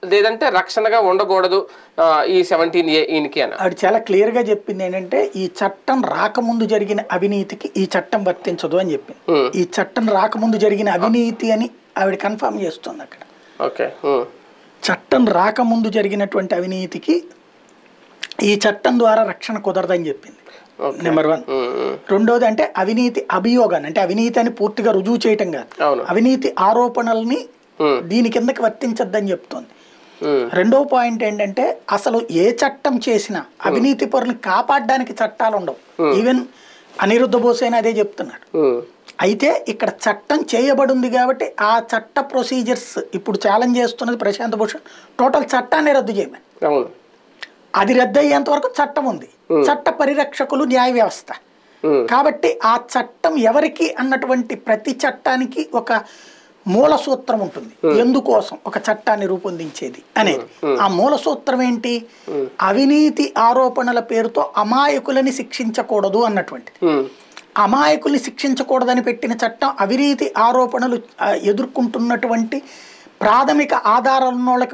లేదంటే రక్షణగా ఉండకూడదు ఆ, ఈ సెవెంటీన్ ఏ ఈయనకి అని ఆవిడ చాలా క్లియర్గా చెప్పింది ఏంటంటే ఈ చట్టం రాకముందు జరిగిన అవినీతికి ఈ చట్టం వర్తించదు అని చెప్పింది ఉమ్, ఈ చట్టం రాకముందు జరిగిన అవినీతి అని ఆవిడ కన్ఫర్మ్ చేస్తుంది అక్కడ ఓకే ఉమ్, చట్టం రాకముందు జరిగినటువంటి అవినీతికి ఈ చట్టం ద్వారా రక్షణ కుదరదని చెప్పింది okay number one um, um, రెండోది అంటే అవినీతి అభియోగాన్ని అంటే అవినీతి అని పూర్తిగా రుజువు చేయటం కాదు అవును అవినీతి ఆరోపణల్ని ఉమ్, దీని కిందకి వర్తించద్దని చెప్తోంది ఉమ్, రెండో పాయింట్ ఏంటంటే అసలు ఏ చట్టం చేసినా అవినీతి పరులను కాపాడడానికి చట్టాలు ఉండవు ఈవెన్ అనిరుద్ధ బోస్ అయినా అదే చెప్తున్నాడు ఉమ్, అయితే ఇక్కడ చట్టం చేయబడింది కాబట్టి ఆ చట్ట ప్రొసీజర్స్ ఇప్పుడు ఛాలెంజ్ చేస్తున్నది ప్రశాంత్ భూషణ్ టోటల్ చట్టాన్ని రద్దు చేయమని అవును అది రద్దు అయ్యేంత వరకు చట్టం ఉంది చట్ట పరిరక్షకులు న్యాయ వ్యవస్థ ఉమ్, కాబట్టి ఆ చట్టం ఎవరికి అన్నటువంటి ప్రతి చట్టానికి ఒక మూల సూత్రం ఉంటుంది ఎందుకోసం ఒక చట్టాన్ని రూపొందించేది అనేది ఆ మూల సూత్రం ఏంటి అవినీతి ఆరోపణల పేరుతో అమాయకులని శిక్షించకూడదు అన్నటువంటిది ఉమ్, అమాయకుల్ని శిక్షించకూడదని పెట్టిన చట్టం అవినీతి ఆరోపణలు ఆ, ఎదుర్కొంటున్నటువంటి ప్రాథమిక ఆధారాలున్న వాళ్ళకి